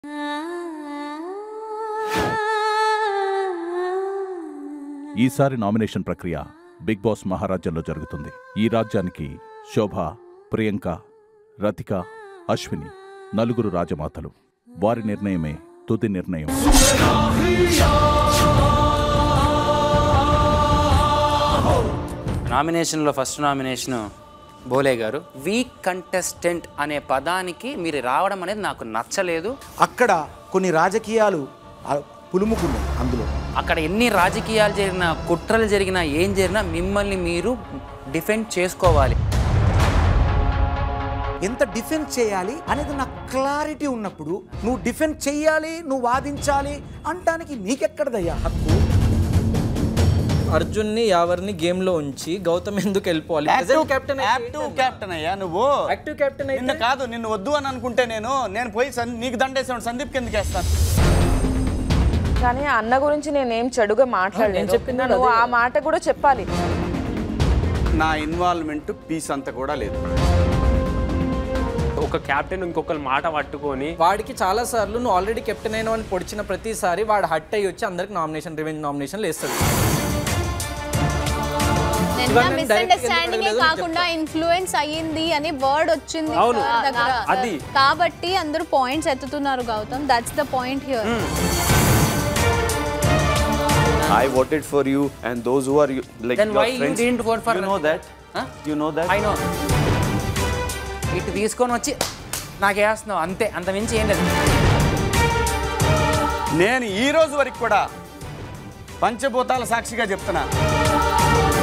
ఈసారి నామినేషన్ ప్రక్రియ big boss మహారాజ్యంలో జరుగుతుంది ఈ రాజ్యానికి శోభ ప్రియాంక రతిక అశ్విని నలుగురు రాజమాతలు వారి నిర్ణయమే తుది నిర్ణయం నామినేషన్లో ఫస్ట్ నామినేషన్ బోలే గారు వీక్ కంటెస్టెంట్ అనే పదానికి మీరు రావడం అనేది నాకు నచ్చలేదు అక్కడ కొన్ని రాజకీయాలు ఆ, పులుముకున్నాయి అందులో అక్కడ ఎన్ని రాజకీయాలు జరిగినా కుట్రలు జరిగినా ఏం జరిగినా మిమ్మల్ని మీరు డిఫెండ్ చేసుకోవాలి ఎంత డిఫెన్స్ చేయాలి అనేది నాకు క్లారిటీ ఉన్నప్పుడు నువ్వు డిఫెన్స్ చెయ్యాలి నువ్వు వాదించాలి అంటానికి నీకెక్కడదయ్యా హక్కు అర్జున్ని యావర్ని గేమ్ లో ఉంచి గౌతమ్ ఎందుకు వెళ్ళిపోవాలి యాక్టివ్ కెప్టెన్ యాక్టివ్ కెప్టెన్ అయ్యా నువ్వు యాక్టివ్ కెప్టెన్ నిన్ను అయితే కాదు నిన్ను వద్దు అని అనుకుంటే నేను నేను పోయి సన్- నీకు దండేసాను సందీప్ కిందకి వేస్తాను కానీ అన్న గురించి నేనేం చెడుగా మాట్లాడలేదు నేను చెప్పింది నువ్వు అదే ఆ మాట కూడా చెప్పాలి నా ఇన్వాల్వ్మెంట్ పీస్ అంత కూడా లేదు ఒక కెప్టెన్ ఇంకొకరి మాట పట్టుకొని వాడికి చాలా సార్లు నువ్వు ఆల్రెడీ కెప్టెన్ అయిన వాడిని పొడిచిన ప్రతిసారి వాడు హట్ అయ్యి వచ్చి అందరికి నామినేషన్ రివెంజ్ నామినేషన్ వేస్తాడు నిన్న ఇవాళ నేను direct మిస్అండర్స్టాండింగ్ ఎందుకు కాకుండా ఇన్ఫ్లుయెన్స్ అయ్యింది అని వర్డ్ వచ్చింది అవును. సార్ దగ్గర. అది. కాబట్టి అందరూ పాయింట్స్ ఎత్తుతున్నారు Gautam that's the point here I voted for you, and those who are you, like Then your why you friends. didn't vote for You know Ratika? that. Huh? You know that. I know ఇటు తీసుకొని వచ్చి నాకు వేస్తున్నావు అంతే అంత మించి ఏం లేదు నేను ఈ రోజు వరకు కూడా పంచభూతాల సాక్షిగా చెప్తున్నా